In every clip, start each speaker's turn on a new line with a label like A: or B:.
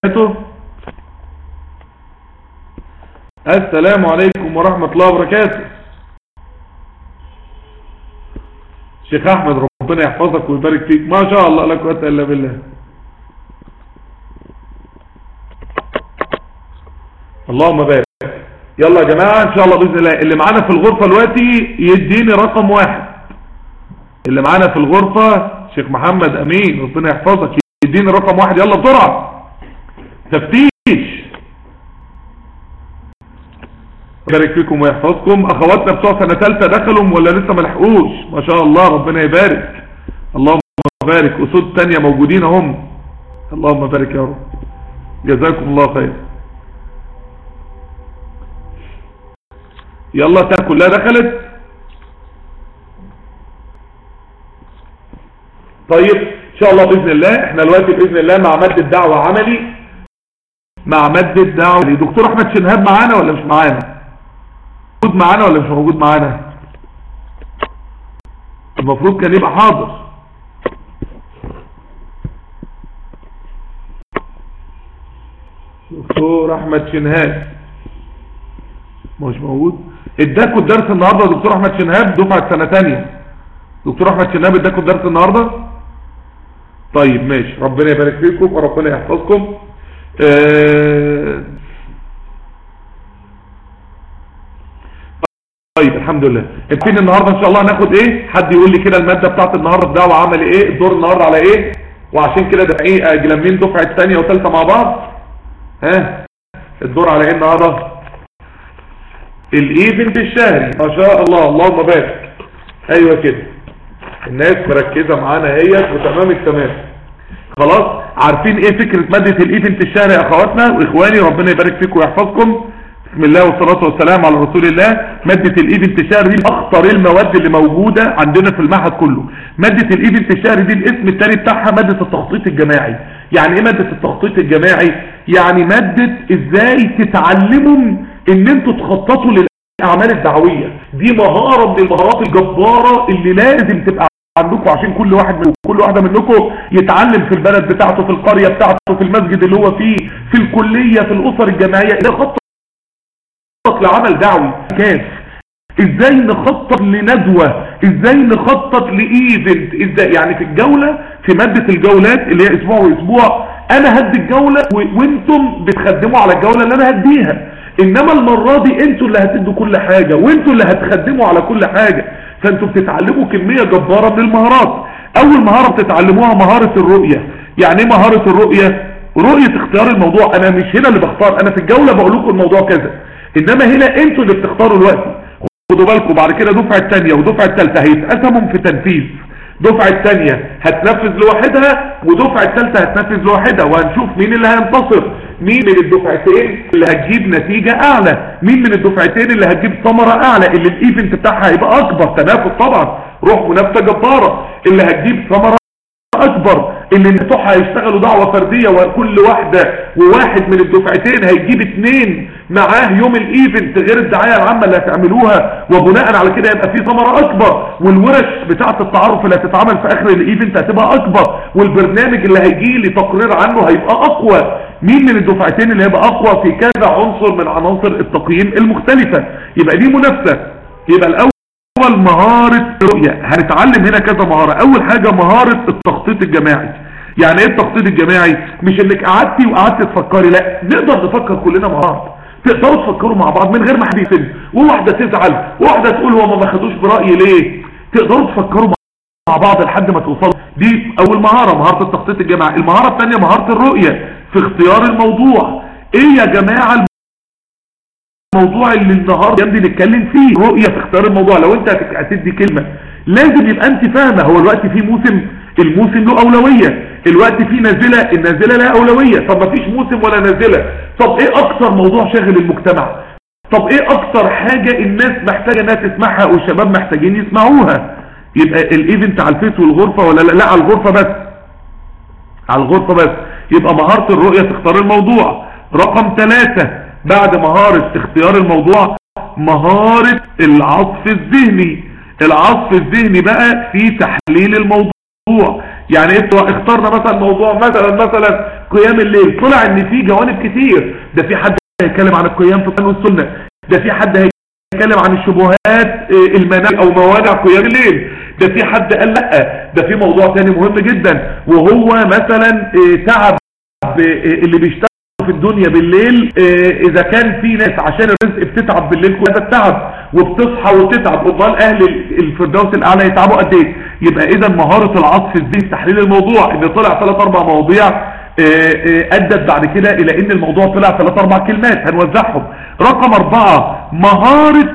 A: وبركاته السلام عليكم ورحمة الله وبركاته شيخ احمد ربنا يحفظك ويبارك فيك ما شاء الله لا قوه الا بالله اللهم بارك يلا يا جماعة ان شاء الله باذن الله اللي معانا في الغرفة دلوقتي يديني رقم واحد اللي معانا في الغرفة شيخ محمد امين ربنا يحفظك يديني رقم واحد يلا بسرعة تفتيش يبارك فيكم ويحفظكم اخواتنا بتوع سنة ثالثة دخلوا ولا لسه ما لحقوش ما شاء الله ربنا يبارك اللهم بارك اسود تانية موجودين هم اللهم بارك يا رب جزاكم الله خير يلا تاني كلها دخلت طيب ان شاء الله باذن الله احنا دلوقتي باذن الله مع ماده دعوه عملي مع ماده دعوه دكتور احمد شنهاب معانا ولا مش معانا موجود معانا ولا مش موجود معانا المفروض كان يبقى حاضر دكتور احمد شنهاب مش موجود اداكوا الدرس النهارده دكتور احمد شنهاب دفعه سنه ثانيه دكتور احمد شنهاب اداكوا الدرس النهارده طيب ماشي ربنا يبارك فيكم وربنا يحفظكم آه طيب الحمد لله ابتدي النهارده ان شاء الله هناخد ايه حد يقول لي كده الماده بتاعت النهارده الدعوه عمل ايه الدور النهارده على ايه وعشان كده ده ايه اجلمين دفعه ثانيه وثالثه مع بعض ها الدور على ايه النهارده الايفنت الشهري ما شاء الله اللهم بارك ايوه كده الناس مركزه معانا اهيت وتمام التمام خلاص عارفين ايه فكره ماده الايفنت الشهري يا اخواتنا واخواني ربنا يبارك فيكم ويحفظكم بسم الله والصلاة والسلام على رسول الله مادة الايفنت الشهري دي اخطر المواد اللي موجودة عندنا في المعهد كله مادة الايفنت الشهري دي الاسم التاني بتاعها مادة التخطيط الجماعي يعني ايه مادة التخطيط الجماعي يعني مادة ازاي تتعلموا ان انتوا تخططوا للاعمال الدعوية دي مهارة من المهارات الجبارة اللي لازم تبقى عندكم عشان كل واحد من كل واحدة منكم يتعلم في البلد بتاعته في القرية بتاعته في المسجد اللي هو فيه في الكلية في الاسر الجماعية اللي خطط لعمل دعوي كاف ازاي نخطط لندوة ازاي نخطط لايفنت ازاي يعني في الجولة في مادة الجولات اللي هي اسبوع واسبوع انا هدي الجولة وانتم بتخدموا على الجولة اللي انا هديها انما المرة دي انتوا اللي هتدوا كل حاجة وانتوا اللي هتخدموا على كل حاجة فانتوا بتتعلموا كمية جبارة من المهارات اول مهارة بتتعلموها مهارة الرؤية يعني ايه مهارة الرؤية رؤية اختيار الموضوع انا مش هنا اللي بختار انا في الجولة بقول لكم الموضوع كذا انما هنا انتوا اللي بتختاروا الوقت خدوا بالكم بعد كده دفعة تانية ودفعة تالتة هيتقسموا في تنفيذ دفعة تانية هتنفذ لوحدها ودفعة تالتة هتنفذ لوحدها وهنشوف مين اللي هينتصر مين من الدفعتين اللي هتجيب نتيجة اعلى مين من الدفعتين اللي هتجيب ثمرة اعلى اللي الايفنت بتاعها هيبقى اكبر تنافس طبعا روح منافسة جبارة اللي هتجيب ثمرة اكبر اللي بتوعها هيشتغلوا دعوة فردية وكل واحدة وواحد من الدفعتين هيجيب اتنين معاه يوم الايفنت غير الدعاية العامة اللي هتعملوها وبناء على كده يبقى في ثمرة اكبر والورش بتاعة التعارف اللي هتتعمل في اخر الايفنت هتبقى اكبر والبرنامج اللي هيجي لي تقرير عنه هيبقى اقوى مين من الدفعتين اللي هيبقى اقوى في كذا عنصر من عناصر التقييم المختلفة يبقى دي منافسة يبقى الاول اول مهارة رؤية هنتعلم هنا كذا مهارة اول حاجة مهارة التخطيط الجماعي يعني ايه التخطيط الجماعي مش انك قعدتي وقعدت تفكري لا نقدر نفكر كلنا مع بعض تقدروا تفكروا مع بعض من غير ما حد يسن وواحدة تزعل وواحدة تقول هو ما خدوش برأيي ليه تقدروا تفكروا مع بعض لحد ما توصلوا دي اول مهارة مهارة التخطيط الجماعي المهارة الثانية مهارة الرؤية في اختيار الموضوع ايه يا جماعة الموضوع اللي النهارده جنبي نتكلم فيه رؤية في اختيار الموضوع لو انت هتدي كلمة لازم يبقى انت فاهمة هو الوقت في موسم الموسم له اولوية الوقت في نازلة النازلة لها اولوية طب ما فيش موسم ولا نازلة طب ايه اكتر موضوع شاغل المجتمع طب ايه اكتر حاجة الناس محتاجة انها تسمعها والشباب محتاجين يسمعوها يبقى الايفنت على الفيس والغرفة ولا لا, لا على الغرفة بس على الغرفة بس يبقى مهارة الرؤية تختار الموضوع رقم ثلاثة بعد مهارة اختيار الموضوع مهارة العصف الذهني العصف الذهني بقى في تحليل الموضوع يعني انتوا اخترنا مثلا موضوع مثلا مثلا قيام الليل طلع ان في جوانب كتير ده في حد هيتكلم عن القيام في القرآن والسنة ده في حد هيتكلم عن الشبهات المناهج او موانع قيام الليل ده في حد قال لا ده في موضوع تاني مهم جدا وهو مثلا تعب اللي بيشتغل في الدنيا بالليل اذا كان في ناس عشان الرزق بتتعب بالليل كل هذا التعب وبتصحى وتتعب امال اهل الفردوس الاعلى يتعبوا قد ايه يبقى اذا مهارة العطف الذهني تحليل الموضوع ان طلع ثلاث اربع مواضيع ادت بعد كده الى ان الموضوع طلع ثلاث اربع كلمات هنوزعهم رقم اربعة مهارة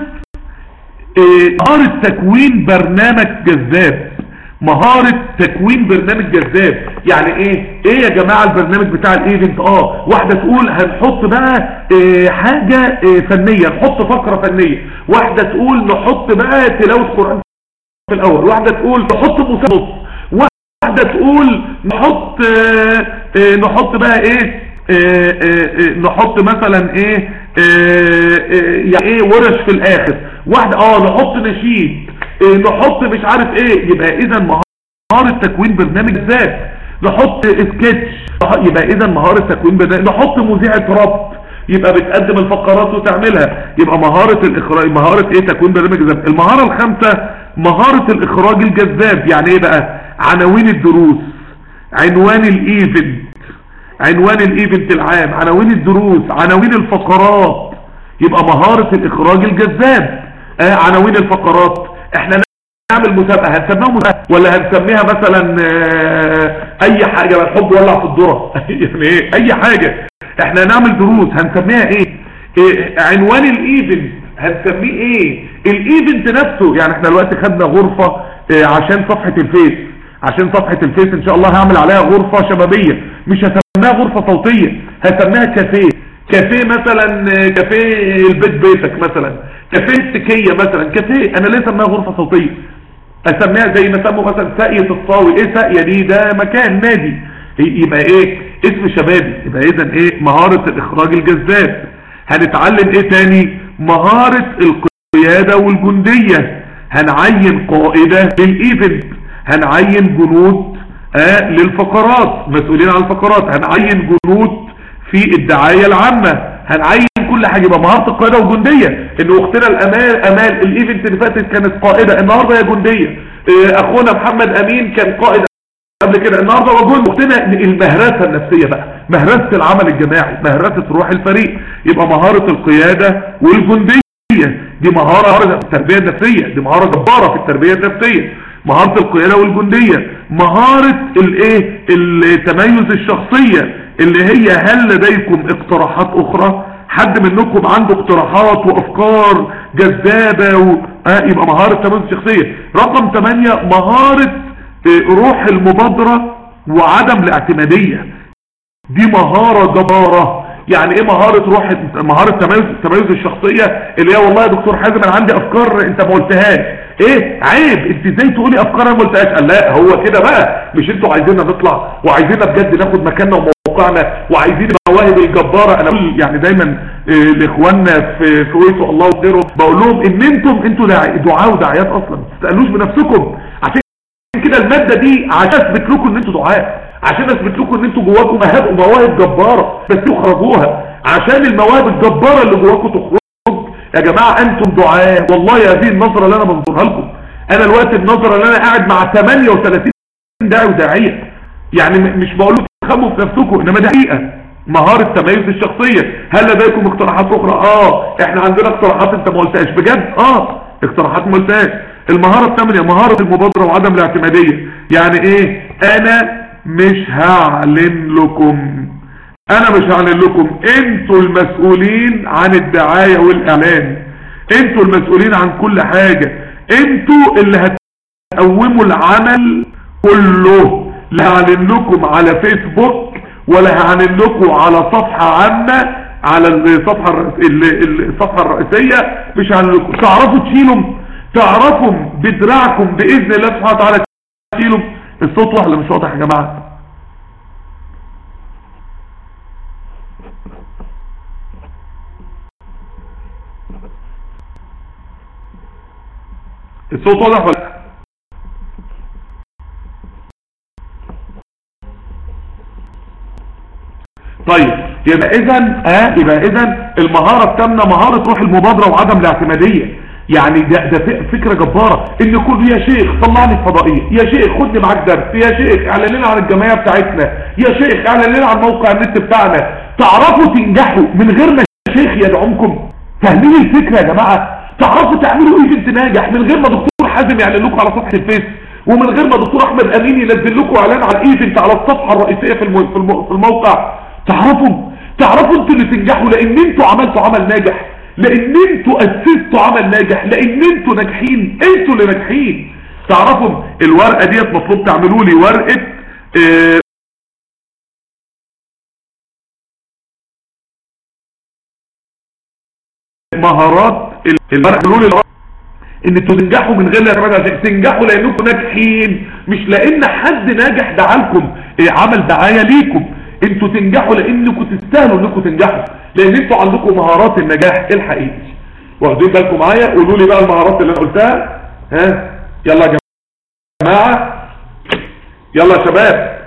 A: مهارة تكوين برنامج جذاب مهارة تكوين برنامج جذاب يعني ايه ايه يا جماعة البرنامج بتاع الايفنت اه واحدة تقول هنحط بقى إيه حاجة إيه فنية نحط فقرة فنية واحدة تقول نحط بقى تلاوة قرآن في الاول واحدة تقول نحط مسابقة واحدة تقول نحط إيه إيه نحط بقى ايه إيه إيه نحط مثلا ايه, إيه, إيه يعني ايه ورش في الاخر واحدة اه نحط نشيد إيه نحط مش عارف ايه يبقى اذا مهارة تكوين برنامج ذات نحط سكتش يبقى اذا مهارة تكوين برنامج نحط مذيعة ربط يبقى بتقدم الفقرات وتعملها يبقى مهارة الاخراج مهارة ايه تكوين برنامج ذات المهارة الخامسة مهارة الاخراج الجذاب يعني ايه بقى عناوين الدروس عنوان الايفنت عنوان الايفنت العام عناوين الدروس عناوين الفقرات يبقى مهارة الاخراج الجذاب آه عناوين الفقرات احنا نعمل مسابقة هنسميها مسابقة ولا هنسميها مثلا آه اي حاجة الحب ولع في الذرة يعني ايه اي حاجة احنا هنعمل دروس هنسميها ايه, إيه عنوان الايفنت هنسميه ايه الايفنت نفسه يعني احنا دلوقتي خدنا غرفة اه عشان صفحة الفيس عشان صفحة الفيس ان شاء الله هعمل عليها غرفة شبابية مش هسميها غرفة صوتية هسميها كافيه كافيه مثلا كافيه البيت بيتك مثلا كافيه السكية مثلا كافيه انا ليه اسميها غرفة صوتية اسميها زي ما سموا مثلا ساقية الصاوي ايه ساقية دي ده مكان نادي يبقى ايه اسم شبابي يبقى اذا ايه مهارة الاخراج الجذاب هنتعلم ايه تاني مهارة القيادة والجندية هنعين قائدة للايفنت هنعين جنود آه للفقرات مسؤولين عن الفقرات هنعين جنود في الدعاية العامة هنعين كل حاجة يبقى مهارة القائدة والجندية ان اختنا الامال امال الايفنت اللي فاتت كانت قائدة النهاردة هي جندية آه اخونا محمد امين كان قائد قبل كده النهاردة وجود اختنا المهرسة النفسية بقى مهرسة العمل الجماعي مهرسة روح الفريق يبقى مهارة القيادة والجندية دي مهارة التربية النفسية دي مهارة جبارة في التربية النفسية مهارة القيادة والجندية مهارة الايه التميز الشخصية اللي هي هل لديكم اقتراحات اخرى حد منكم عنده اقتراحات وافكار جذابة و... آه يبقى مهارة تميز الشخصية رقم 8 مهارة روح المبادرة وعدم الاعتمادية دي مهارة جبارة يعني ايه مهارة روح مهارة تميز التميز الشخصية اللي هي والله يا دكتور حازم انا عندي افكار انت ما قلتهاش ايه عيب انت ازاي تقولي افكار انا ما قلتهاش قال لا هو كده بقى مش انتوا عايزيننا نطلع وعايزيننا بجد ناخد مكاننا وموقعنا وعايزين المواهب الجبارة انا بقول يعني دايما إيه لاخواننا في في ويتو الله وغيره بقول لهم ان انتم انتوا دعاء ودعايات اصلا ما تسالوش بنفسكم عشان كده المادة دي عشان اثبت لكم ان انتوا دعاء عشان اثبت لكم ان انتوا جواكم مواهب جبارة بس تخرجوها عشان المواهب الجبارة اللي جواكم تخرج يا جماعة انتم دعاء والله هذه النظرة اللي انا بنظرها لكم انا الوقت النظرة اللي انا قاعد مع 38 داعي وداعية يعني مش بقول لكم تخبوا في نفسكم انما دي حقيقة مهارة تميز الشخصية هل لديكم اقتراحات اخرى اه احنا عندنا اقتراحات انت ما قلتهاش بجد اه اقتراحات ما قلتهاش المهارة الثامنة مهارة المبادرة وعدم الاعتمادية يعني ايه انا مش هعلن لكم انا مش هعلن لكم انتوا المسؤولين عن الدعاية والاعلان انتوا المسؤولين عن كل حاجة انتوا اللي هتقوموا العمل كله لا هعلن لكم على فيسبوك ولا هعلن لكم على صفحة عامة على الصفحة الصفحة الرئيسية مش هعلن لكم تعرفوا تشيلوا تعرفوا بدراعكم بإذن الله سبحانه وتعالى تشيلوا الصوت واضح ولا مش واضح يا جماعة الصوت واضح ولا طيب يبقى اذا اه يبقى اذا المهارة التامنة مهارة روح المبادرة وعدم الاعتمادية يعني ده, ده فكرة جبارة ان كل يا شيخ طلعني الفضائية يا شيخ خدني معاك درس يا شيخ اعلن لنا عن الجمعية بتاعتنا يا شيخ اعلن لنا عن موقع النت بتاعنا تعرفوا تنجحوا من غير ما شيخ يدعمكم فاهمين الفكرة يا جماعة تعرفوا تعملوا ايفنت ناجح من غير ما دكتور حازم يعلن لكم على صفحة الفيس ومن غير ما دكتور احمد امين ينزل لكم اعلان على الايفنت على الصفحة الرئيسية في في الموقع تعرفوا تعرفوا انتوا اللي تنجحوا لان انتوا عملتوا عمل ناجح لان انتوا اسستوا عمل ناجح لان انتوا ناجحين انتوا اللي ناجحين تعرفوا الورقة ديت مطلوب تعملوا لي ورقة اه مهارات الورقة ان انتوا تنجحوا من غير الاعتماد تنجحوا لانكم ناجحين مش لان حد ناجح دعالكم اه عمل دعاية ليكم انتوا تنجحوا لانكم تستاهلوا انكم تنجحوا لان انتوا عندكم مهارات النجاح الحقيقي واخدين بالكم معايا قولوا لي بقى المهارات اللي انا قلتها ها يلا يا جماعه يلا يا شباب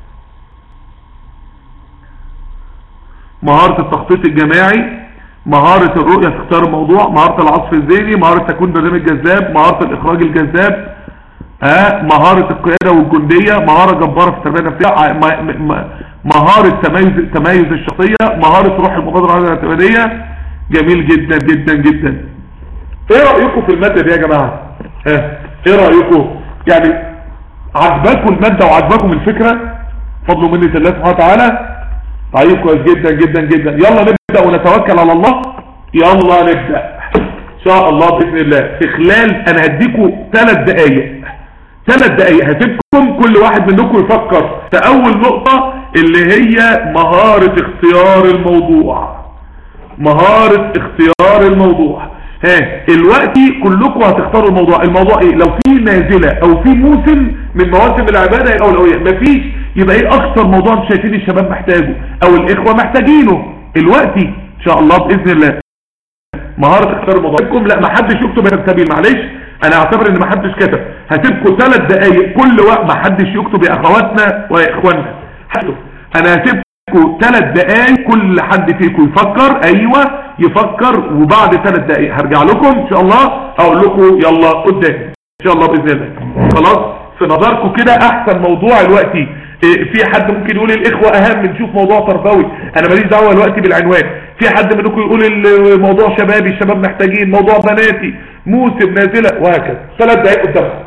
A: مهارة التخطيط الجماعي مهارة الرؤية في اختيار الموضوع مهارة العصف الذهني مهارة تكون برنامج جذاب مهارة الاخراج الجذاب ها مهارة القيادة والجندية مهارة جبارة في التربية النفسية مهارة تميز تميز الشخصية مهارة روح المبادرة الاعتمادية جميل جدا جدا جدا ايه رأيكم في المادة دي يا جماعة ها ايه رأيكم يعني عجباكم المادة وعجباكم الفكرة فضلوا مني الله سبحانه وتعالى طيب كويس جدا جدا جدا يلا نبدأ ونتوكل على الله يلا نبدأ ان شاء الله بإذن الله في خلال انا هديكم ثلاث دقايق ثلاث دقايق هسيبكم كل واحد منكم يفكر في اول نقطة اللي هي مهارة اختيار الموضوع مهارة اختيار الموضوع ها الوقت كلكم هتختاروا الموضوع الموضوع ايه لو في نازلة او في موسم من مواسم العبادة او الاولوية مفيش يبقى ايه اكثر موضوع انتم شايفين الشباب محتاجه او الاخوة محتاجينه الوقت ان شاء الله باذن الله مهارة اختيار الموضوع لا ما حدش يكتب يا سبيل معلش انا اعتبر ان ما حدش كتب هسيبكم ثلاث دقايق كل وقت ما حدش يكتب يا اخواتنا ويا اخواننا انا هسيبكم ثلاث دقايق كل حد فيكم يفكر ايوه يفكر وبعد ثلاث دقايق هرجع لكم ان شاء الله اقول لكم يلا قدام ان شاء الله باذن الله خلاص في نظركم كده احسن موضوع دلوقتي في حد ممكن يقول الاخوة اهم نشوف موضوع تربوي انا ماليش دعوه دلوقتي بالعنوان في حد منكم يقول الموضوع شبابي الشباب محتاجين موضوع بناتي موسم نازله وهكذا ثلاث دقايق قدامكم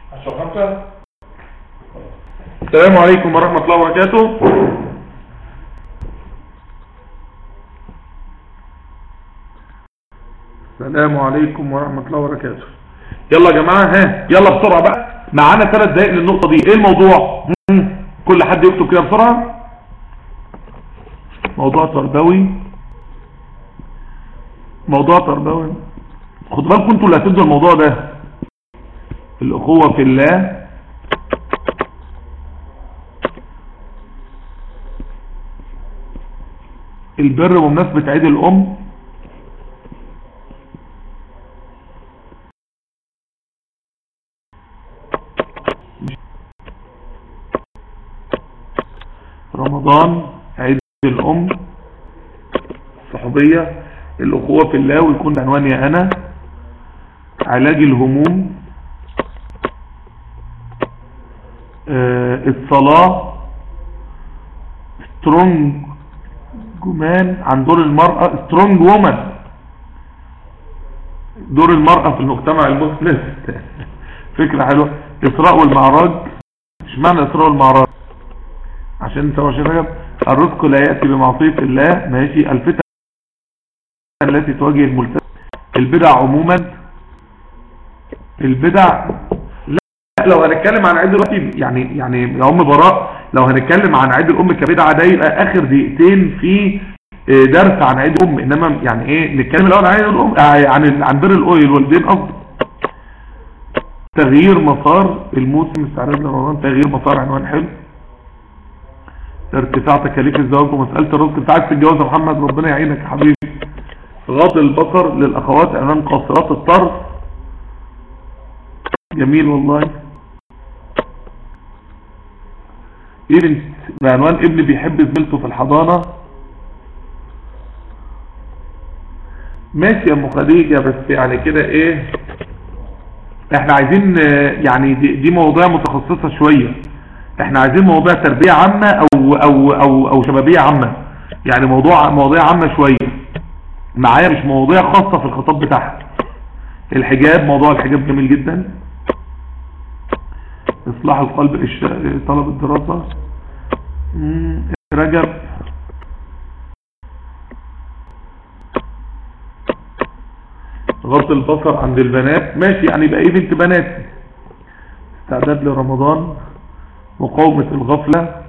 A: عشرة خمسة السلام عليكم ورحمة الله وبركاته السلام عليكم ورحمة الله وبركاته يلا يا جماعة ها يلا بسرعة بقى معانا ثلاث دقائق للنقطة دي ايه الموضوع مم. كل حد يكتب كده بسرعة موضوع تربوي موضوع تربوي خدوا بالكم انتوا اللي هتدوا الموضوع ده الاخوة في الله البر بمناسبة عيد الام رمضان عيد الام الصحوبية الاخوة في الله ويكون عنواني انا علاج الهموم آه الصلاة سترونج جمان عن دور المرأة سترونج وومن دور المرأة في المجتمع المسلم فكرة حلوة إسراء والمعراج مش معنى إسراء والمعراج عشان سوى رجب الرزق لا يأتي بمعصية الله ماشي الفتن التي تواجه الملتزم البدع عموما البدع لا لو هنتكلم عن عيد الأم يعني يعني يا أم براء لو هنتكلم عن عيد الأم كبدعة ده يبقى آخر دقيقتين في درس عن عيد الأم إنما يعني إيه نتكلم الأول عن عيد الأم عن عن بر الأويل والدين قصدي تغيير مسار الموسم استعراض لرمضان تغيير مسار عنوان حلو ارتفاع تكاليف الزواج ومسألة الرزق انت عايز تتجوز يا محمد ربنا يعينك يا حبيبي غض البصر للأخوات أمام قاصرات الطرف جميل والله ايه بعنوان ابني بيحب زميلته في الحضانة ماشي يا ام خديجة بس يعني كده ايه احنا عايزين يعني دي, دي مواضيع متخصصة شوية احنا عايزين مواضيع تربية عامة او او او او شبابية عامة يعني موضوع مواضيع عامة شوية معايا مش مواضيع خاصة في الخطاب بتاعها الحجاب موضوع الحجاب جميل جدا اصلاح القلب طلب الدراسة رجب غض البصر عند البنات ماشي يعني يبقى ايه بنت بنات استعداد لرمضان مقاومة الغفلة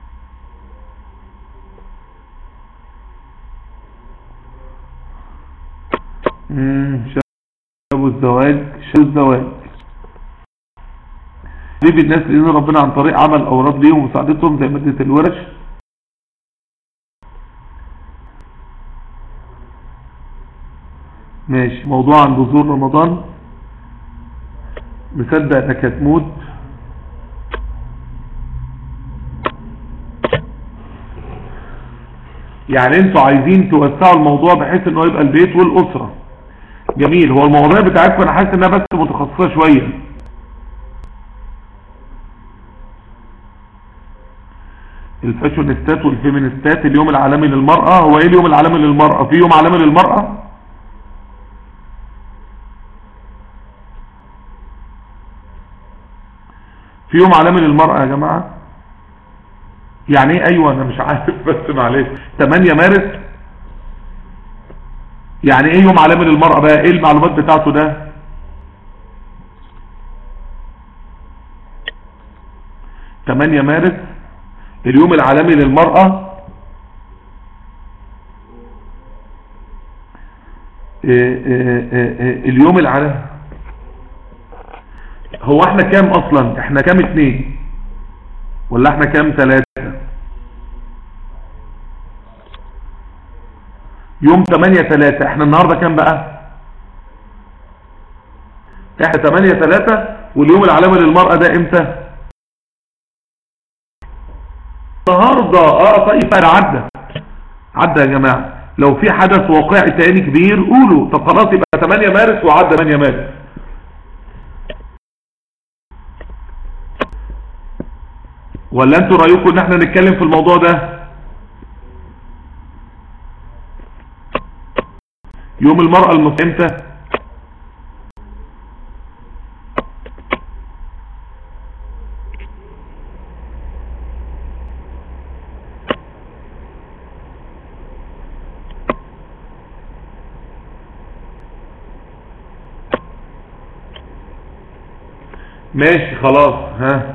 A: شاب الزواج شاب الزواج حبيب الناس لأن ربنا عن طريق عمل أوراد ليهم ومساعدتهم زي مادة الورش ماشي موضوع عن بذور رمضان مصدق انك هتموت يعني انتوا عايزين توسعوا الموضوع بحيث انه يبقى البيت والاسرة جميل هو المواضيع بتاعتكم انا حاسس انها بس متخصصة شوية الفاشونستات والفيمينستات اليوم العالمي للمرأة هو ايه اليوم العالمي للمرأة في يوم عالمي للمرأة في يوم عالمي للمرأة يا جماعة يعني ايه ايوه انا مش عارف بس معلش 8 مارس يعني ايه يوم عالمي للمرأة بقى ايه المعلومات بتاعته ده تمانية مارس اليوم العالمي للمرأة إيه إيه إيه اليوم العالمي هو احنا كام اصلا احنا كام اتنين ولا احنا كام ثلاثة يوم 8 3 احنا النهاردة كام بقى احنا 8 3 واليوم العالمي للمرأة ده امتى النهاردة اه طيب انا عدى عدى يا جماعة لو في حدث واقعي تاني كبير قولوا طب خلاص يبقى 8 مارس وعدى 8 مارس ولا انتوا رأيكم ان احنا نتكلم في الموضوع ده يوم المرأة المسلمة امتى ماشي خلاص ها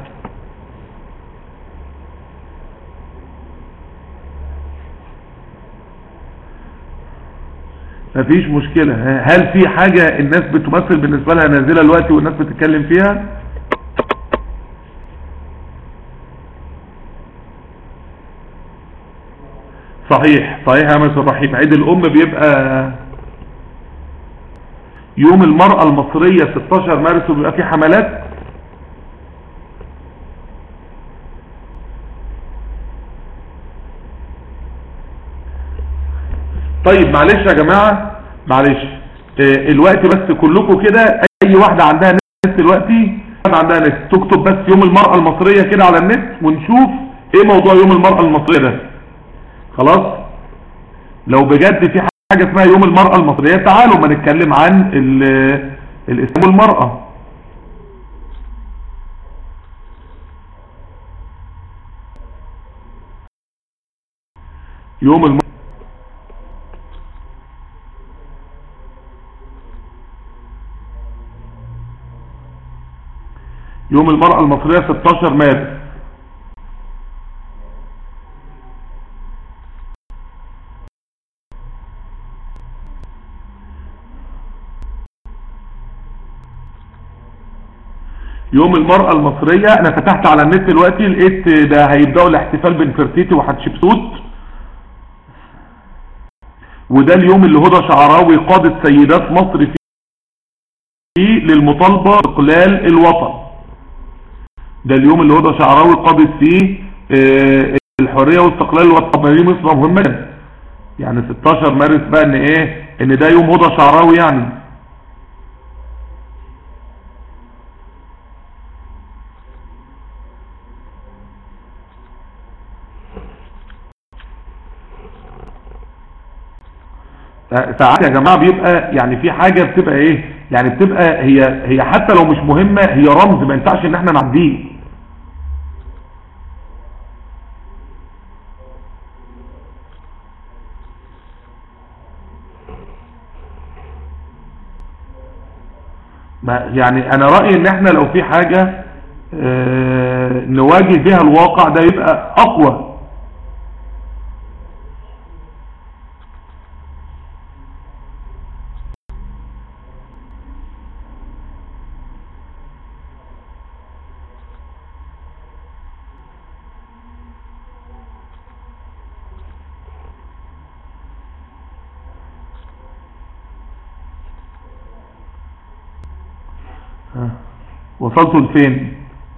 A: مفيش مشكلة ها، هل في حاجة الناس بتمثل بالنسبة لها نازلة الوقت والناس بتتكلم فيها صحيح صحيح يا مستر رحيم عيد الام بيبقى يوم المرأة المصرية 16 مارس وبيبقى في حملات طيب معلش يا جماعة معلش آه، الوقت بس كلكم كده اي واحدة عندها نت دلوقتي واحدة عندها نت تكتب بس يوم المرأة المصرية كده على النت ونشوف ايه موضوع يوم المرأة المصرية ده خلاص لو بجد في حاجة اسمها يوم المرأة المصرية تعالوا ما نتكلم عن ال- الاسلام والمرأة يوم الم... يوم المرأة المصرية 16 مارس يوم المرأة المصرية انا فتحت على النت دلوقتي لقيت ده هيبدأوا الاحتفال بنفرتيتي وحتشبسوت وده اليوم اللي هدى شعراوي قادة سيدات مصر فيه للمطالبة باستقلال الوطن ده اليوم اللي هدى شعراوي قادة فيه آه، الحرية واستقلال الوطن طب ما دي مصر مهمة جداً. يعني 16 مارس بقى ان ايه ان ده يوم هدى شعراوي يعني ساعات يا جماعة بيبقى يعني في حاجة بتبقى ايه يعني بتبقى هي هي حتى لو مش مهمة هي رمز ما ينفعش ان احنا نعديه ما يعني انا رأيي ان احنا لو في حاجة اه نواجه بها الواقع ده يبقى اقوى ها. وصلتوا لفين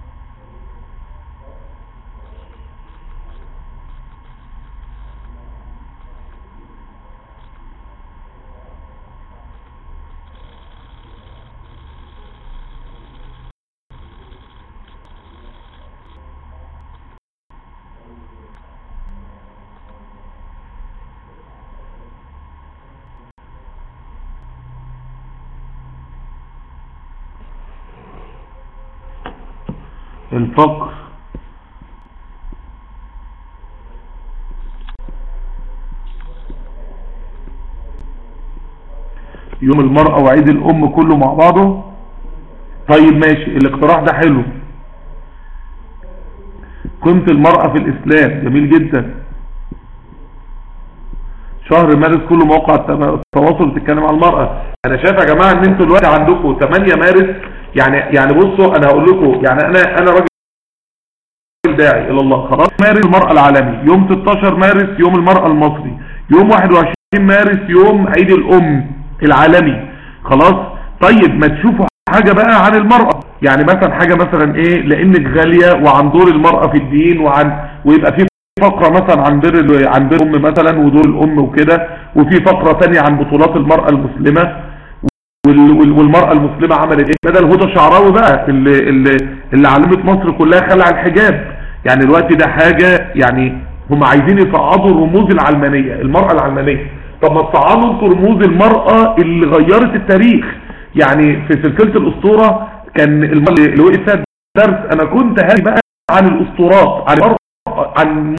A: الفقر يوم المرأة وعيد الأم كله مع بعضه طيب ماشي الاقتراح ده حلو قيمة المرأة في الإسلام جميل جدا شهر مارس كله مواقع التواصل بتتكلم عن المرأة انا شايف يا جماعة ان انتوا دلوقتي عندكم 8 مارس يعني يعني بصوا انا هقول لكم يعني انا انا راجل داعي الى الله خلاص مارس المرأة العالمي يوم 16 مارس يوم المرأة المصري يوم 21 مارس يوم عيد الام العالمي خلاص طيب ما تشوفوا حاجة بقى عن المرأة يعني مثلا حاجة مثلا ايه لانك غالية وعن دور المرأة في الدين وعن ويبقى في فقرة مثلا عن بر عن بر الام مثلا ودور الام وكده وفي فقرة ثانيه عن بطولات المرأة المسلمة والمرأة المسلمة عملت ايه بدل هدى شعراوي بقى اللي, اللي, اللي علمت مصر كلها خلع الحجاب يعني الوقت ده حاجة يعني هم عايزين يصعدوا الرموز العلمانية المرأة العلمانية طب ما تصعدوا انتوا رموز المرأة اللي غيرت التاريخ يعني في سلسلة الاسطورة كان المرأة اللي وقف فيها درس انا كنت هادي بقى عن الاسطورات عن المرأة عن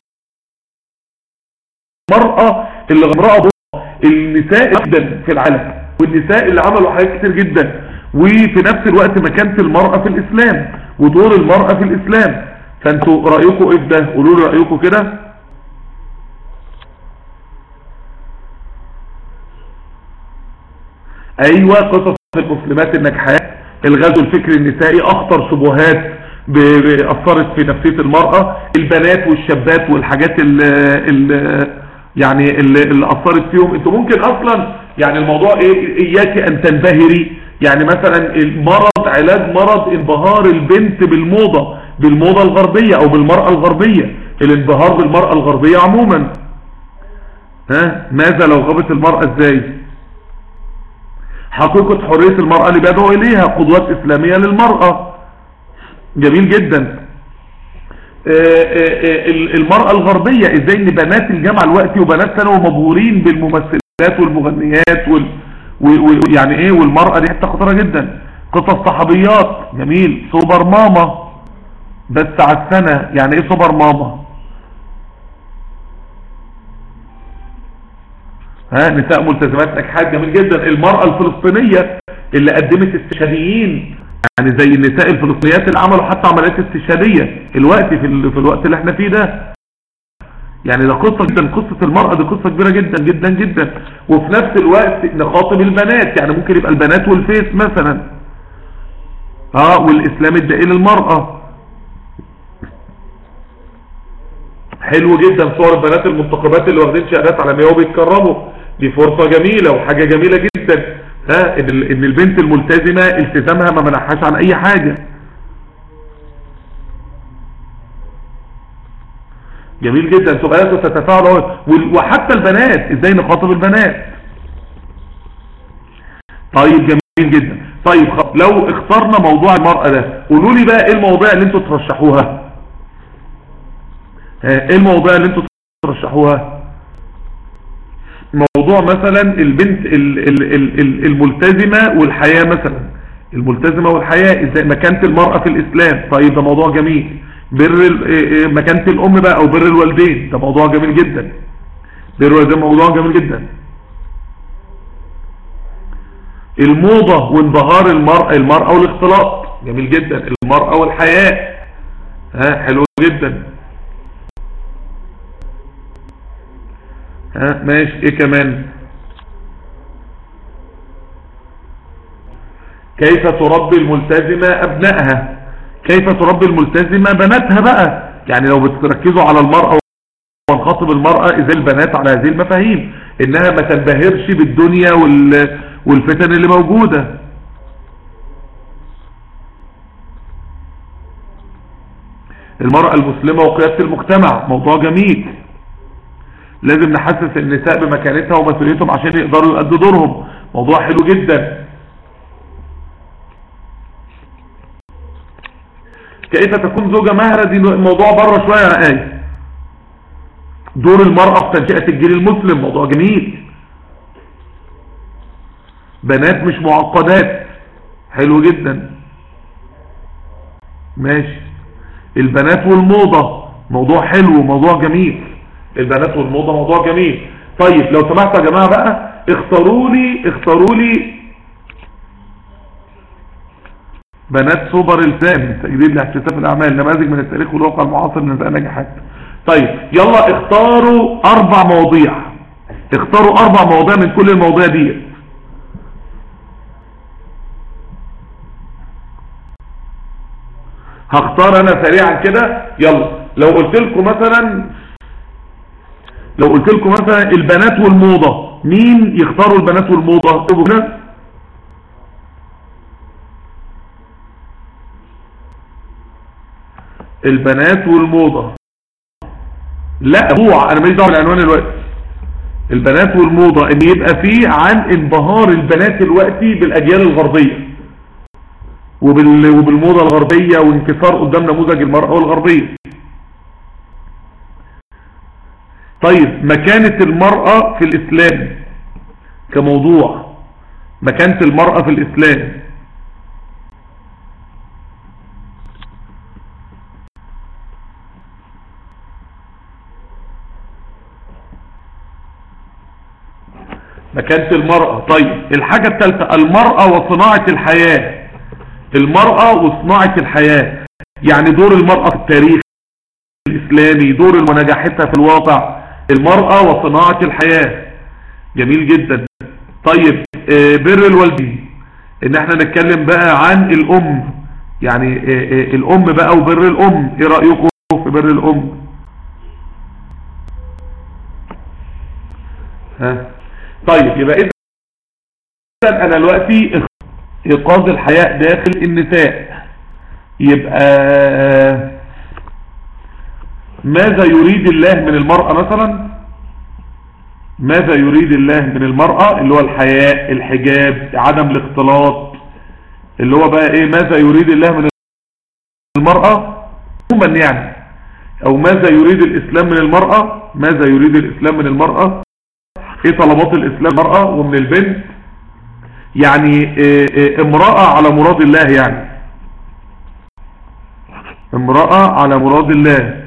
A: المرأة اللي امرأة النساء جدا في العالم والنساء اللي عملوا حاجات كتير جدا وفي نفس الوقت مكانة المرأة في الاسلام ودور المرأة في الاسلام فانتوا رأيكم ايه في ده قولوا لي رأيكم كده ايوه قصص المسلمات الناجحات الغزو الفكري النسائي اخطر شبهات ب- ب- اثرت في نفسية المرأة البنات والشابات والحاجات اللي يعني اللي اللي اثرت فيهم انتوا ممكن اصلا يعني الموضوع ايه اياك ان تنبهري يعني مثلا المرض علاج مرض انبهار البنت بالموضة بالموضة الغربية او بالمرأة الغربية الانبهار بالمرأة الغربية عموما ها ماذا لو غابت المرأة ازاي حقيقة حرية المرأة اللي بيدعو إليها قدوات إسلامية للمرأة جميل جدا آه، آه، آه، المرأة الغربية ازاي ان بنات الجامعة الوقتي وبنات ثانوي مبهورين بالممثلات والمغنيات وال... ويعني ايه والمرأة دي حتة خطيرة جدا قصص صحابيات جميل سوبر ماما بس على السنة يعني ايه سوبر ماما ها نساء ملتزمات نجحات جميل جدا المرأة الفلسطينية اللي قدمت استشهاديين يعني زي النساء الفلسطينيات اللي عملوا حتى عمليات استشهادية الوقت في, ال... في الوقت اللي احنا فيه ده يعني ده قصة جدا قصة المرأة دي قصة كبيرة جدا جدا جدا وفي نفس الوقت نخاطب البنات يعني ممكن يبقى البنات والفيس مثلا اه والاسلام الدائي للمرأة حلو جدا صور البنات المنتقبات اللي واخدين شهادات عالمية وبيتكرموا دي فرصة جميلة وحاجة جميلة جدا ها ان ال- إن البنت الملتزمة التزامها ما منحاش عن اي حاجة جميل جدا سؤالات وتتفاعل أهو. وال- وحتى البنات ازاي نخاطب البنات طيب جميل جدا طيب خ- لو اخترنا موضوع المرأة ده قولوا لي بقى ايه المواضيع اللي انتوا ترشحوها ها، ايه المواضيع اللي انتوا ترشحوها موضوع مثلا البنت ال- ال- ال- ال- الملتزمة والحياة مثلا الملتزمة والحياة ازاي مكانة المرأة في الاسلام طيب ده موضوع جميل بر ال- إيه إيه مكانة الام بقى او بر الوالدين ده موضوع جميل جدا بر الوالدين موضوع جميل جدا الموضة وانبهار المرأة المرأة والاختلاط جميل جدا المرأة والحياة ها حلو جدا ها ماشي ايه كمان كيف تربي الملتزمة ابنائها كيف تربي الملتزمة بناتها بقى يعني لو بتركزوا على المرأة ونخاطب المرأة ازاي البنات على هذه المفاهيم انها ما تنبهرش بالدنيا وال... والفتن اللي موجودة المرأة المسلمة وقيادة المجتمع موضوع جميل لازم نحسس النساء بمكانتها ومسؤوليتهم عشان يقدروا يؤدوا دورهم موضوع حلو جدا كيف تكون زوجة مهرة دي موضوع بره شوية يا آية دور المرأة في تنشئة الجيل المسلم موضوع جميل بنات مش معقدات حلو جدا ماشي البنات والموضة موضوع حلو موضوع جميل البنات والموضة موضوع جميل طيب لو سمحتوا يا جماعة بقى اختاروا لي اختاروا لي بنات سوبر الزام تجديد لاحتساب الاعمال نماذج من التاريخ والواقع المعاصر من نساء نجاحات طيب يلا اختاروا اربع مواضيع اختاروا اربع مواضيع من كل المواضيع دي هختار انا سريعا كده يلا لو قلت لكم مثلا لو قلت لكم مثلا البنات والموضة مين يختاروا البنات والموضة اكتبوا كده البنات والموضة لا موضوع انا ماليش دعوه بالعنوان دلوقتي البنات والموضة ان يبقى فيه عن انبهار البنات دلوقتي بالاجيال الغربية وبال... وبالموضة الغربية وانكسار قدام نموذج المرأة الغربية طيب مكانة المرأة في الإسلام كموضوع مكانة المرأة في الإسلام مكانة المرأة طيب الحاجة الثالثة المرأة وصناعة الحياة المرأة وصناعة الحياة يعني دور المرأة في التاريخ الإسلامي دور ونجاحتها في الواقع المرأة وصناعة الحياة جميل جدا طيب آه، بر الوالدين ان احنا نتكلم بقى عن الام يعني آه، آه، الام بقى وبر الام ايه رأيكم في بر الام ها طيب يبقى اذا انا دلوقتي ايقاظ الحياء داخل النساء يبقى ماذا يريد الله من المرأة مثلا ماذا يريد الله من المرأة اللي هو الحياء الحجاب عدم الاختلاط اللي هو بقى ايه ماذا يريد الله من المرأة عموما يعني او ماذا يريد الاسلام من المرأة ماذا يريد الاسلام من المرأة ايه طلبات الاسلام المرأة ومن البنت يعني إيه إيه امرأة على مراد الله يعني امرأة على مراد الله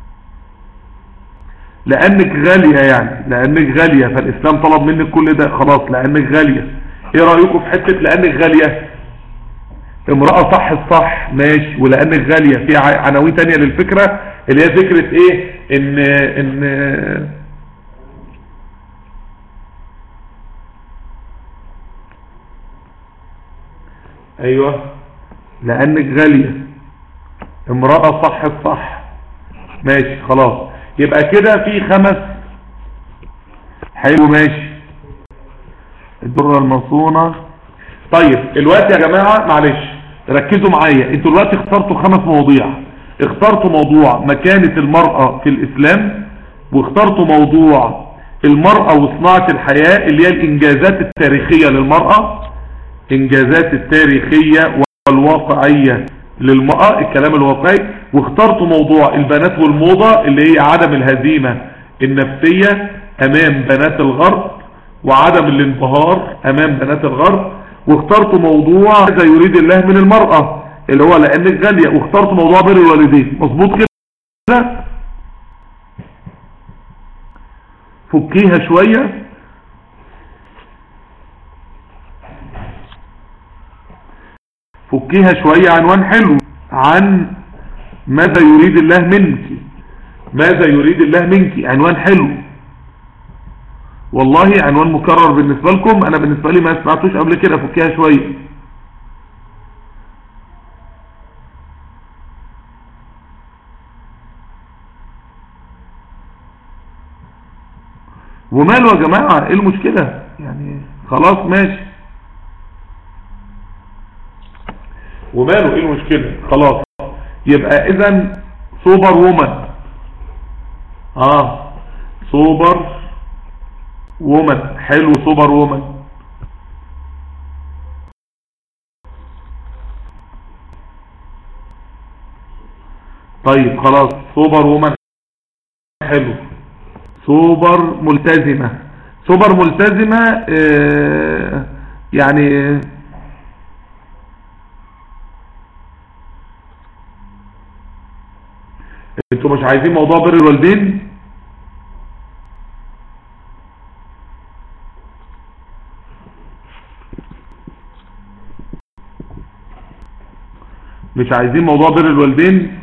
A: لانك غالية يعني لانك غالية فالاسلام طلب منك كل ده خلاص لانك غالية ايه رأيكم في حتة لانك غالية امرأة صح الصح ماشي ولانك غالية في عناوين تانية للفكرة اللي هي فكرة ايه ان ان ايوه لانك غالية امرأة صح الصح ماشي خلاص يبقى كده في خمس حلو ماشي الدرة المصونة طيب الوقت يا جماعة معلش ركزوا معايا انتوا دلوقتي اخترتوا خمس مواضيع اخترتوا موضوع مكانة المرأة في الاسلام واخترتوا موضوع المرأة وصناعة الحياة اللي هي الانجازات التاريخية للمرأة انجازات التاريخية والواقعية للمرأة الكلام الواقعي واخترتوا موضوع البنات والموضة اللي هي عدم الهزيمة النفسية امام بنات الغرب وعدم الانبهار امام بنات الغرب واخترتوا موضوع ماذا يريد الله من المرأة اللي هو لانك غالية واخترتوا موضوع بر الوالدين مظبوط كده فكيها شوية فكيها شوية عنوان حلو عن ماذا يريد الله منك ماذا يريد الله منك عنوان حلو والله عنوان مكرر بالنسبة لكم انا بالنسبة لي ما سمعتوش قبل كده فكيها شوية وماله يا جماعة ايه المشكلة يعني خلاص ماشي وماله ايه المشكلة خلاص يبقى اذا سوبر وومن اه سوبر وومن حلو سوبر وومن طيب خلاص سوبر وومن حلو سوبر ملتزمة سوبر ملتزمة آه يعني انتوا مش عايزين موضوع بر الوالدين مش عايزين موضوع بر الوالدين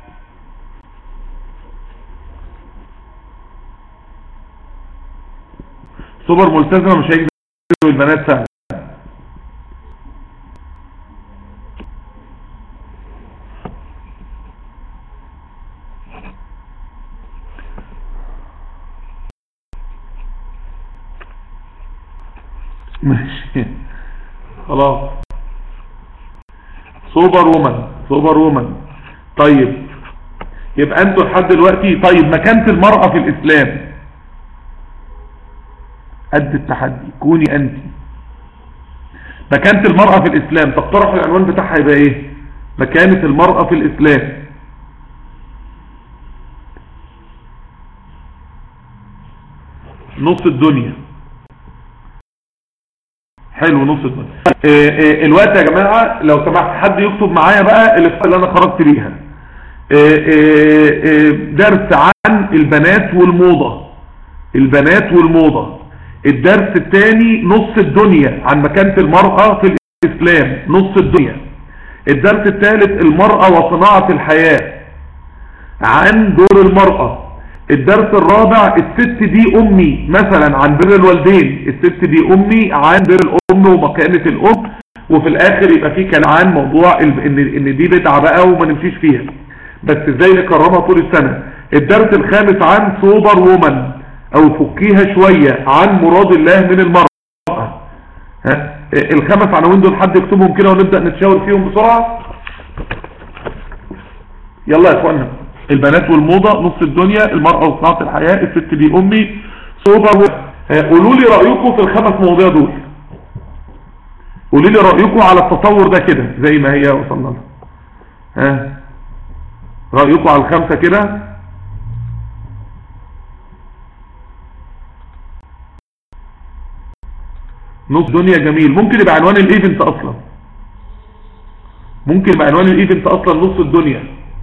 A: سوبر ملتزمة مش هيجي البنات سهل ماشي خلاص سوبر وومن سوبر وومن طيب يبقى انتوا لحد دلوقتي طيب مكانة المرأة في الاسلام قد التحدي كوني انت مكانة المرأة في الاسلام تقترح العنوان بتاعها يبقى ايه مكانة المرأة في الاسلام نص الدنيا حلو نص الدنيا إيه إيه الوقت يا جماعة لو سمحت حد يكتب معايا بقى الافتاء اللي انا خرجت ليها إيه درس عن البنات والموضة البنات والموضة الدرس الثاني نص الدنيا عن مكانة المرأة في الإسلام نص الدنيا الدرس الثالث المرأة وصناعة الحياة عن دور المرأة الدرس الرابع الست دي امي مثلا عن بر الوالدين الست دي امي عن بر الام ومكانة الام وفي الاخر يبقى في كلام عن موضوع ان ان دي بدعة بقى وما نمشيش فيها بس ازاي نكرمها طول السنة الدرس الخامس عن سوبر وومن او فكيها شوية عن مراد الله من المرأة ها الخمس عناوين دول حد يكتبهم كده ونبدأ نتشاور فيهم بسرعة يلا يا اخوانا البنات والموضة نص الدنيا المرأة وصناعة الحياة الست دي امي سوبر قولوا لي رأيكم في الخمس مواضيع دول قولوا لي رأيكم على التصور ده كده زي ما هي وصلنا لها ها رأيكم على الخمسة كده نص دنيا جميل ممكن يبقى عنوان الايفنت اصلا ممكن يبقى عنوان الايفنت اصلا نص الدنيا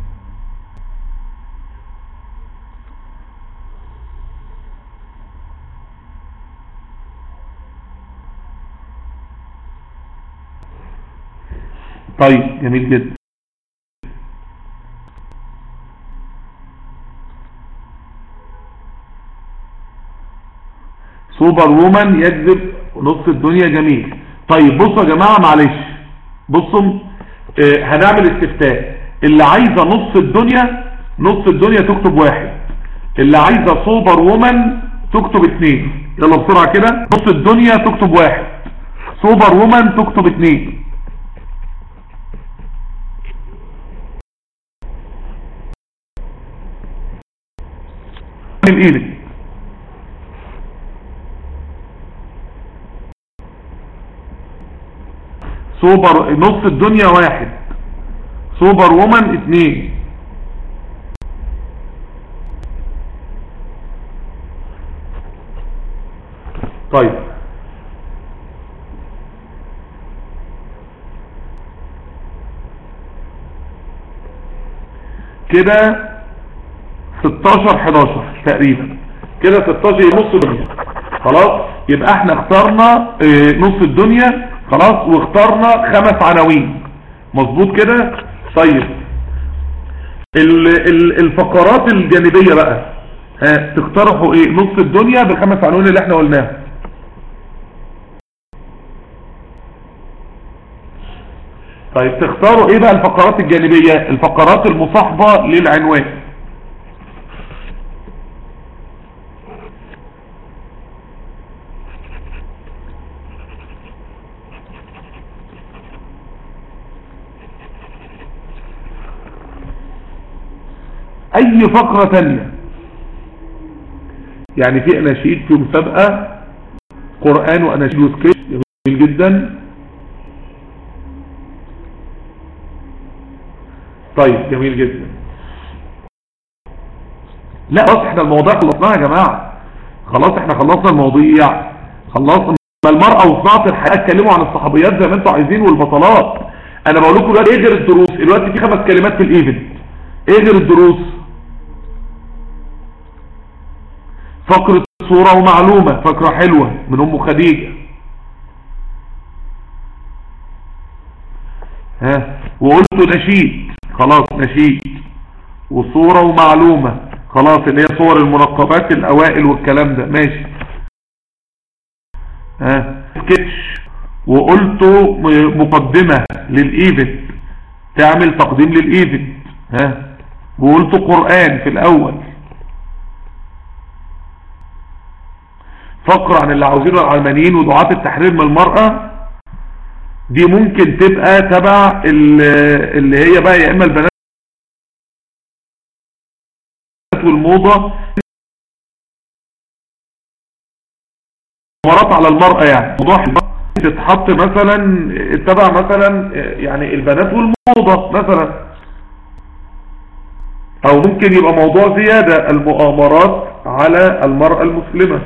A: طيب جميل جدا سوبر وومن يكذب نص الدنيا جميل طيب بصوا يا جماعة معلش بصوا اه هنعمل استفتاء اللي عايزة نص الدنيا نص الدنيا تكتب واحد اللي عايزة سوبر وومن تكتب اتنين يلا بسرعة كده نص الدنيا تكتب واحد سوبر وومن تكتب اتنين من ايدك سوبر نص الدنيا واحد سوبر وومن اتنين طيب كده 16 11 تقريبا كده 16 نص الدنيا خلاص يبقى احنا اخترنا اه نص الدنيا خلاص واخترنا خمس عناوين مظبوط كده طيب ال ال الفقرات الجانبية بقى ها تقترحوا ايه نص الدنيا بالخمس عناوين اللي احنا قلناها طيب تختاروا ايه بقى الفقرات الجانبية الفقرات المصاحبة للعنوان اي فقرة تانية يعني في اناشيد في مسابقة قرآن واناشيد وسكريبت جميل جدا طيب جميل جدا لا خلاص احنا المواضيع خلصناها يا جماعة خلاص احنا خلصنا المواضيع خلصنا ما المرأة وصناعة الحياة اتكلموا عن الصحابيات زي ما انتوا عايزين والبطلات انا بقول لكم دلوقتي ايه غير الدروس دلوقتي في خمس كلمات في الايفنت ايه غير الدروس فقرة صورة ومعلومة فقرة حلوة من ام خديجة ها وقلت نشيد خلاص نشيد وصورة ومعلومة خلاص اللي هي صور المنقبات الاوائل والكلام ده ماشي ها سكتش وقلت مقدمة للايفنت تعمل تقديم للايفنت ها وقلت قرآن في الاول فقرة عن اللي عاوزينه العلمانيين ودعاة التحرير من المرأة دي ممكن تبقى تبع اللي هي بقى يا اما البنات والموضة مرات على المرأة يعني موضوع تتحط مثلا تبع مثلا يعني البنات والموضة مثلا او ممكن يبقى موضوع زيادة المؤامرات على المرأة المسلمة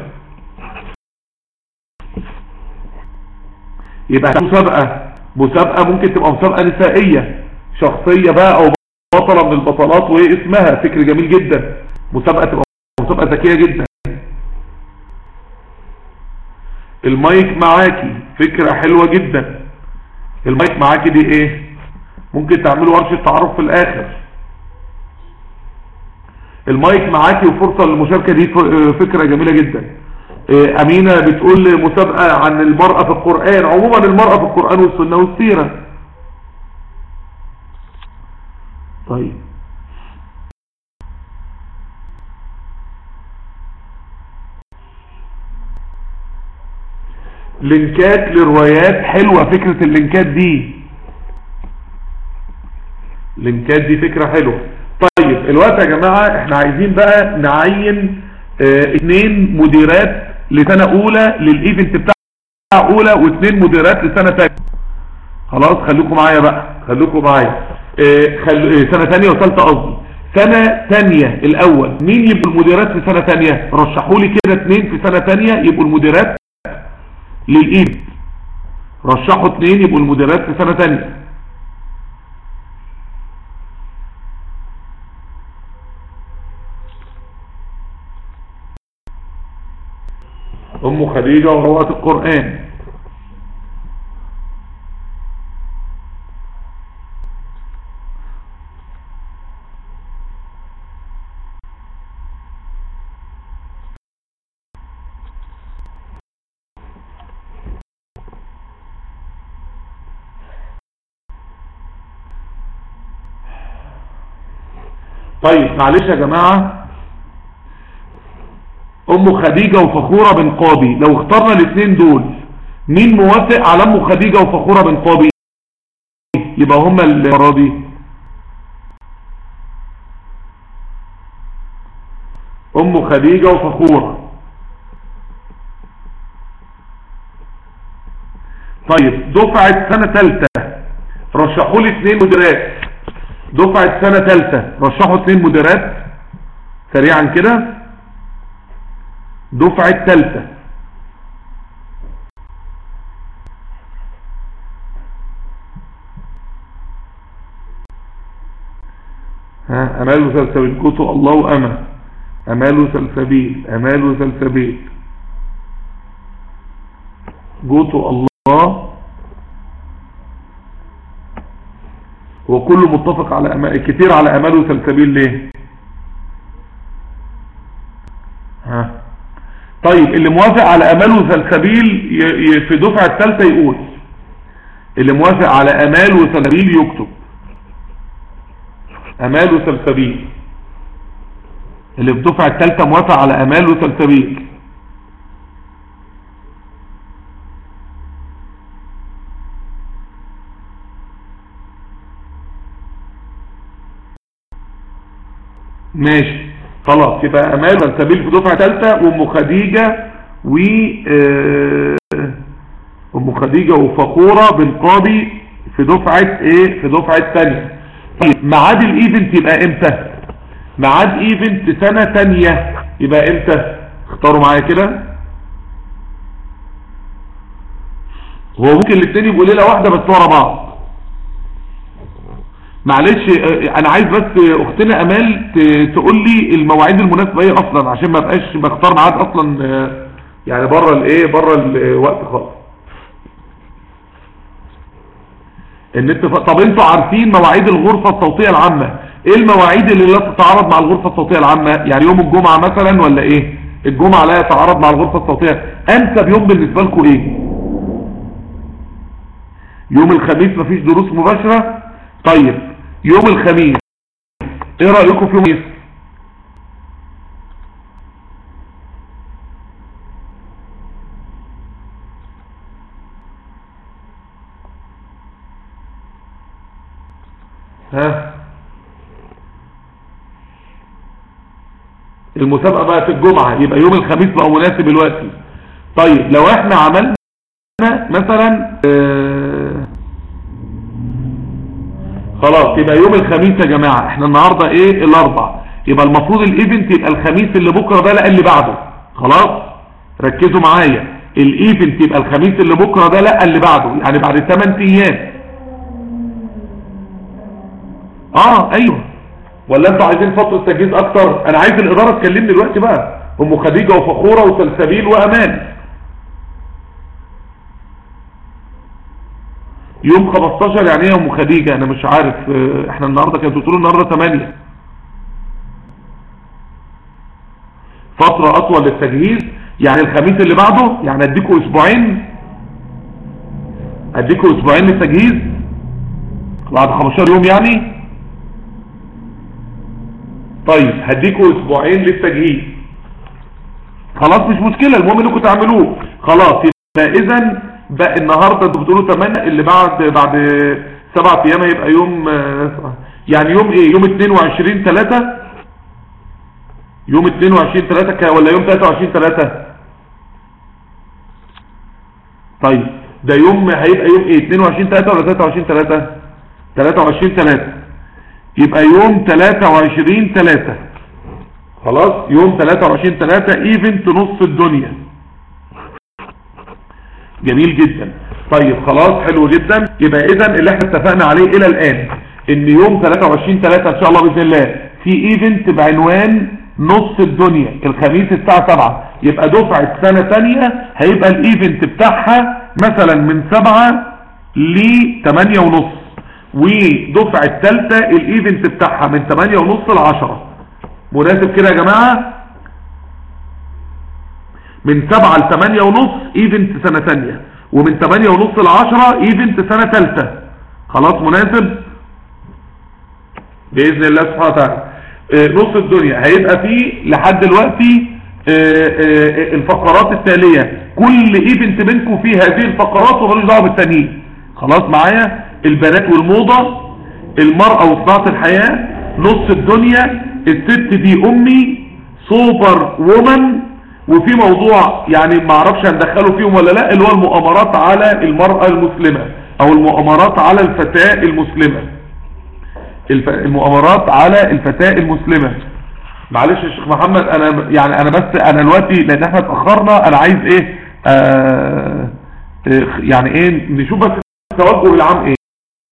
A: يبقى مسابقة مسابقة ممكن تبقى مسابقة نسائية شخصية بقى او بطلة من البطلات وايه اسمها فكر جميل جدا مسابقة تبقى مسابقة ذكية جدا المايك معاكي فكرة حلوة جدا المايك معاكي دي ايه ممكن تعملوا ورشة تعرف في الاخر المايك معاكي وفرصة للمشاركة دي فكرة جميلة جدا إيه، امينة بتقول مسابقة عن المرأة في القرآن عموما المرأة في القرآن والسنة والسيرة طيب لينكات لروايات حلوة فكرة اللينكات دي لينكات دي فكرة حلوة طيب الوقت يا جماعة احنا عايزين بقى نعين اه اتنين مديرات لسنة اولى للايفنت بتاع اولى واثنين مديرات لسنة تانية خلاص خليكم معايا بقى خليكم معايا اه خل... اه سنة تانية وثالثة قصدي سنة تانية الاول مين يبقوا المديرات في سنة تانية رشحوا لي كده اثنين في سنة تانية يبقوا المديرات للايد رشحوا اثنين يبقوا المديرات في سنة تانية ام خديجة وروات القرآن طيب معلش يا جماعة ام خديجة وفخورة بن قابي لو اخترنا الاثنين دول مين موافق على ام خديجة وفخورة بن قابي يبقى هما المرة دي ام خديجة وفخورة طيب دفعة سنة ثالثة رشحوا لي اثنين مديرات دفعة سنة ثالثة رشحوا اثنين مديرات سريعا كده دفعة ثالثة ها امال سلسبيل كتو الله اما امال سلسبيل امال سلسبيل جوتو الله وكله متفق على أمال كتير على امال وسلسبيل ليه ها طيب اللي موافق على امال وسلسبيل في دفعة الثالثة يقول اللي موافق على امال وسلسبيل يكتب امال وسلسبيل اللي في دفعة الثالثة موافق على امال وسلسبيل ماشي خلاص يبقى امال سلسبيل في دفعه ثالثه وام خديجه و ام خديجه وفخوره بن قاضي في دفعه ايه في دفعه ثانيه طيب ميعاد الايفنت يبقى امتى ميعاد ايفنت سنه ثانيه يبقى امتى اختاروا معايا كده هو ممكن الاثنين يبقوا ليله واحده بس ورا بعض معلش انا عايز بس اختنا امال تقول لي المواعيد المناسبه ايه اصلا عشان ما بقاش بختار ميعاد اصلا يعني بره الايه بره الوقت خالص النت ف... طب انتوا عارفين مواعيد الغرفه الصوتيه العامه ايه المواعيد اللي لا تتعارض مع الغرفه الصوتيه العامه يعني يوم الجمعه مثلا ولا ايه الجمعه لا يتعارض مع الغرفه الصوتيه انسب يوم بالنسبه لكم ايه يوم الخميس مفيش دروس مباشره طيب يوم الخميس ايه رأيكم في يوم الخميس ها المسابقة بقى في الجمعة يبقى يوم الخميس بقى مناسب الوقت طيب لو احنا عملنا مثلا اه خلاص يبقى يوم الخميس يا جماعة احنا النهاردة ايه الاربع يبقى المفروض الايفنت يبقى الخميس اللي بكرة ده لا اللي بعده خلاص ركزوا معايا الايفنت يبقى الخميس اللي بكرة ده لا اللي بعده يعني بعد 8 ايام اه ايوه ولا انتوا عايزين فترة تجهيز اكتر انا عايز الادارة تكلمني دلوقتي بقى ام خديجة وفخورة وسلسبيل وامان يوم 15 يعني ايه يا ام خديجه انا مش عارف اه، احنا النهارده كانت بتقولوا النهارده 8 فتره اطول للتجهيز يعني الخميس اللي بعده يعني اديكوا اسبوعين اديكوا اسبوعين للتجهيز بعد 15 يوم يعني طيب هديكوا اسبوعين للتجهيز خلاص مش مشكلة المهم انكم تعملوه خلاص يبقى اذا بقى النهاردة انتوا بتقولوا 8 اللي بعد بعد سبعة ايام هيبقى يوم آه، يعني يوم ايه يوم 22 3 يوم 22 3 ولا يوم 23 3 طيب ده يوم هيبقى يوم ايه 22 3 ولا 23 3 23 3 يبقى يوم 23 3 خلاص يوم 23 3 ايفنت نص الدنيا جميل جدا طيب خلاص حلو جدا يبقى اذا اللي احنا اتفقنا عليه الى الان ان يوم 23 3 ان شاء الله باذن الله في ايفنت بعنوان نص الدنيا الخميس الساعة 7 يبقى دفعة سنة تانية هيبقى الايفنت بتاعها مثلا من 7 ل 8 ونص ودفعة تالتة الايفنت بتاعها من 8 ونص ل 10 مناسب كده يا جماعة من 7 ل 8 ونص ايفنت سنة تانية ومن 8 ونص ل 10 ايفنت سنة تالتة خلاص مناسب بإذن الله سبحانه وتعالى آه، نص الدنيا هيبقى فيه لحد دلوقتي آه، آه، الفقرات التالية كل ايفنت منكم فيه هذه الفقرات ومالوش دعوه بالتانيين خلاص معايا البنات والموضة المرأة وصناعة الحياة نص الدنيا الست دي امي سوبر وومن وفي موضوع يعني ما اعرفش هندخله فيهم ولا لا اللي هو المؤامرات على المرأة المسلمة او المؤامرات على الفتاة المسلمة الف... المؤامرات على الفتاة المسلمة معلش يا شيخ محمد انا يعني انا بس انا دلوقتي لان احنا اتاخرنا انا عايز ايه آه آه، يعني ايه نشوف بس التوجه العام ايه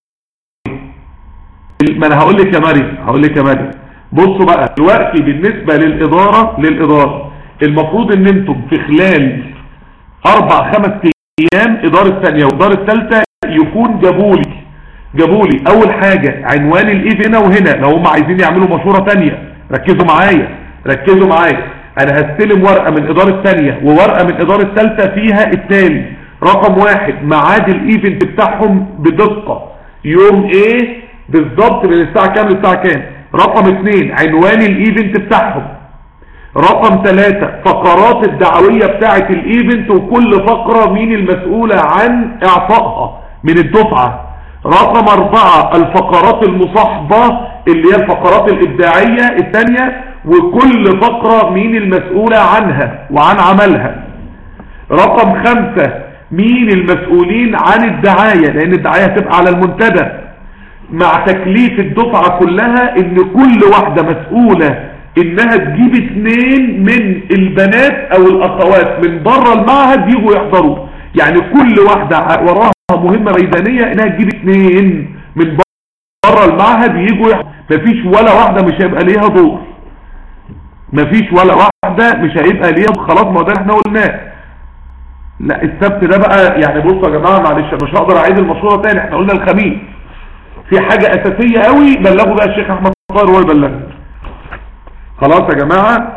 A: ما انا هقول لك يا مريم هقول لك يا مريم بصوا بقى دلوقتي بالنسبة للإدارة للإدارة المفروض ان انتم في خلال اربع خمس ايام ادارة ثانية وادارة ثالثة يكون جابولي جابولي اول حاجة عنوان الايف هنا وهنا لو هم عايزين يعملوا مشورة ثانية ركزوا معايا ركزوا معايا انا هستلم ورقة من ادارة ثانية وورقة من ادارة ثالثة فيها التالي رقم واحد ميعاد الايفنت بتاعهم بدقة يوم ايه بالظبط من الساعة كام للساعة كام رقم اثنين عنوان الايفنت بتاعهم رقم ثلاثة فقرات الدعوية بتاعة الايفنت وكل فقرة مين المسؤولة عن اعطائها من الدفعة رقم اربعة الفقرات المصاحبة اللي هي الفقرات الابداعية الثانية وكل فقرة مين المسؤولة عنها وعن عملها رقم خمسة مين المسؤولين عن الدعاية لان الدعاية هتبقى على المنتدى مع تكليف الدفعة كلها ان كل واحدة مسؤولة انها تجيب اتنين من البنات او الاخوات من بره المعهد يجوا يحضروا يعني كل واحدة وراها مهمة ميدانية انها تجيب اتنين من بره المعهد يجوا يحضروا مفيش ولا واحدة مش هيبقى ليها دور مفيش ولا واحدة مش هيبقى ليها دور. خلاص ما ده احنا قلناه لا السبت ده بقى يعني بصوا يا جماعة معلش مش هقدر اعيد المشورة تاني احنا قلنا الخميس في حاجة اساسية قوي بلغوا بقى الشيخ احمد طاهر هو يبلغنا خلاص يا جماعة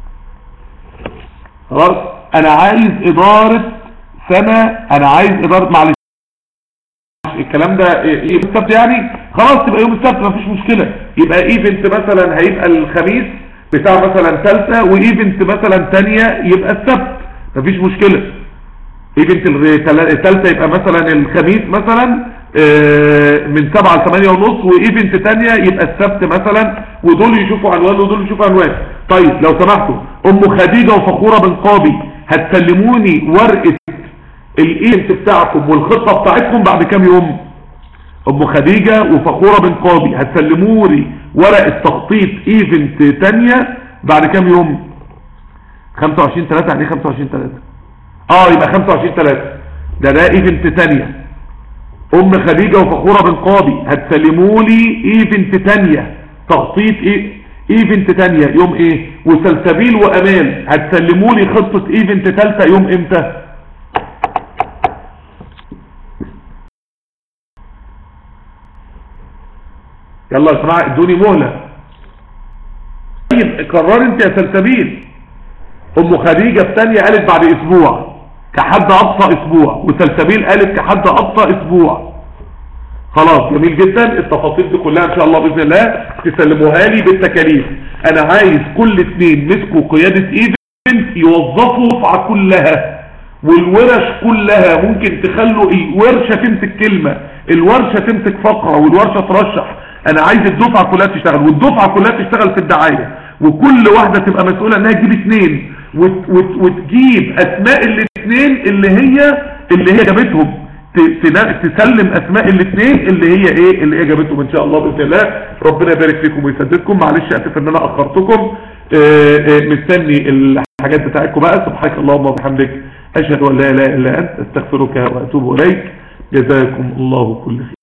A: خلاص انا عايز ادارة سنة انا عايز ادارة معلش الكلام ده ايه يوم السبت يعني خلاص تبقى يوم السبت مفيش مشكلة يبقى ايفنت مثلا هيبقى الخميس بتاع مثلا ثالثة وايفنت مثلا تانية يبقى السبت مفيش مشكلة ايفنت الثالثة يبقى مثلا الخميس مثلا آه، من سبعة لثمانية ونص وايفنت تانية يبقى السبت مثلا ودول يشوفوا عنوان ودول يشوفوا عنوان طيب لو سمحتوا ام خديجة وفخورة بن قابي هتسلموني ورقة الايفنت بتاعكم والخطة بتاعتكم بعد كام يوم ام خديجة وفخورة بن قابي هتسلموني ورقة تخطيط ايفنت تانية بعد كام يوم 25 3 يعني 25 3 اه يبقى 25 3 ده ده ايفنت تانية ام خديجة وفخورة بن قاضي هتسلموا لي ايفنت تانية تخطيط ايه ايفنت تانية يوم ايه وسلسبيل وامال هتسلموا لي خطة ايفنت تالتة يوم امتى يلا يا جماعه ادوني مهله طيب قرار انت يا سلسبيل ام خديجه الثانيه قالت بعد اسبوع كحد اقصى اسبوع وسلسبيل قالت كحد اقصى اسبوع خلاص جميل جدا التفاصيل دي كلها ان شاء الله باذن الله تسلموها لي بالتكاليف انا عايز كل اثنين مسكوا قياده ايفنت يوظفوا الدفعه كلها والورش كلها ممكن تخلوا الورشه تمسك كلمه الورشه تمسك فقره والورشه ترشح انا عايز الدفعه كلها تشتغل والدفعه كلها تشتغل في الدعايه وكل واحده تبقى مسؤوله انها تجيب اثنين وت وت وتجيب اسماء الاثنين اللي هي اللي هي جابتهم تسلم اسماء الاثنين اللي هي ايه اللي هي جابتهم ان شاء الله باذن الله ربنا يبارك فيكم ويسددكم معلش اسف ان انا اخرتكم مستني الحاجات بتاعتكم بقى سبحانك اللهم وبحمدك اشهد ان لا اله الا انت استغفرك واتوب اليك جزاكم الله كل خير